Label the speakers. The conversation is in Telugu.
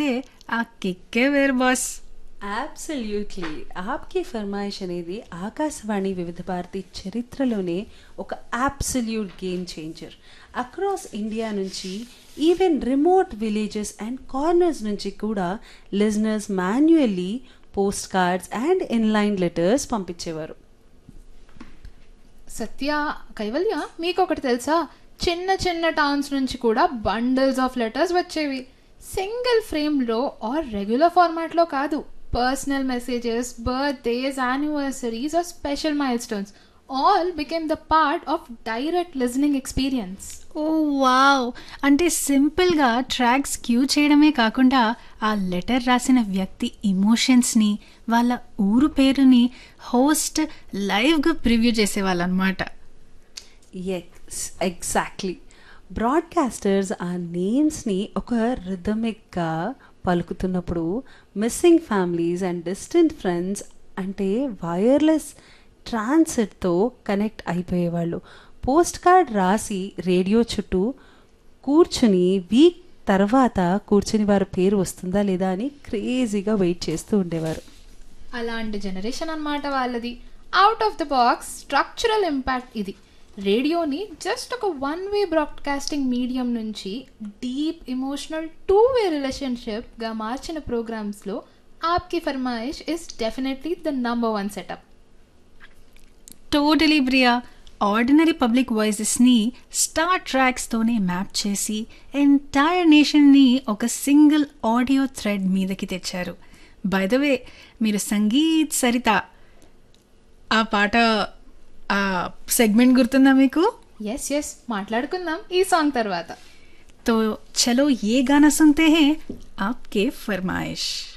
Speaker 1: వస్తే ఆ కిక్కే వేరు బాస్
Speaker 2: అబ్సల్యూట్లీ ఆప్కి ఫర్మాయిష్ అనేది ఆకాశవాణి వివిధ భారతి చరిత్రలోనే ఒక absolute game changer across India నుంచి even remote villages and corners నుంచి కూడా listeners manually post cards and inland letters పంపించేవారు
Speaker 3: సత్య కైవల్య మీకు ఒకటి తెలుసా చిన్న చిన్న టౌన్స్ నుంచి కూడా బండిల్స్ ఆఫ్ లెటర్స్ వచ్చేవి సింగిల్ ఫ్రేమ్లో ఆర్ రెగ్యులర్ ఫార్మాట్లో కాదు personal messages birthdays anniversaries or special milestones all became the part of direct listening experience
Speaker 1: oh wow అంటే సింపుల్గా ట్రాక్స్ క్యూ చేయడమే కాకుండా ఆ లెటర్ రాసిన వ్యక్తి ఇమోషన్స్ని వాళ్ళ ఊరు పేరుని హోస్ట్ లైవ్గా ప్రివ్యూ చేసేవాళ్ళు అనమాట
Speaker 2: ఎస్ ఎగ్జాక్ట్లీ బ్రాడ్కాస్టర్స్ ఆ నేమ్స్ని ఒక రిథమిక్గా పలుకుతున్నప్పుడు missing families and distant friends అంటే వైర్లెస్ ట్రాన్సిట్తో కనెక్ట్ అయిపోయేవాళ్ళు పోస్ట్ కార్డ్ రాసి రేడియో చుట్టూ కూర్చుని వీక్ తర్వాత కూర్చుని వారి పేరు వస్తుందా లేదా అని క్రేజీగా వెయిట్ చేస్తూ ఉండేవారు
Speaker 3: అలాంటి జనరేషన్ అన్నమాట వాళ్ళది out of the box structural impact ఇది రేడియోని జస్ట్ ఒక వన్ వే బ్రాడ్కాస్టింగ్ మీడియం నుంచి డీప్ ఇమోషనల్ టూ వే రిలేషన్షిప్గా మార్చిన ప్రోగ్రామ్స్లో Aapki Farmaish is definitely the number one setup
Speaker 1: totally బ్రియా ఆర్డినరీ పబ్లిక్ వాయిసెస్ని స్టార్ ట్రాక్స్తోనే మ్యాప్ చేసి ఎంటైర్ నేషన్ని ఒక సింగిల్ ఆడియో థ్రెడ్ మీదకి తెచ్చారు బై ద వే మీరు సంగీత్ సరిత ఆ పాట ఆ సెగ్మెంట్ గుర్తుందా మీకు
Speaker 3: ఎస్ ఎస్ మాట్లాడుకుందాం ఈ సాంగ్ తర్వాత
Speaker 1: तो चलो ये गाना सुनते हैं आपके फरमाइश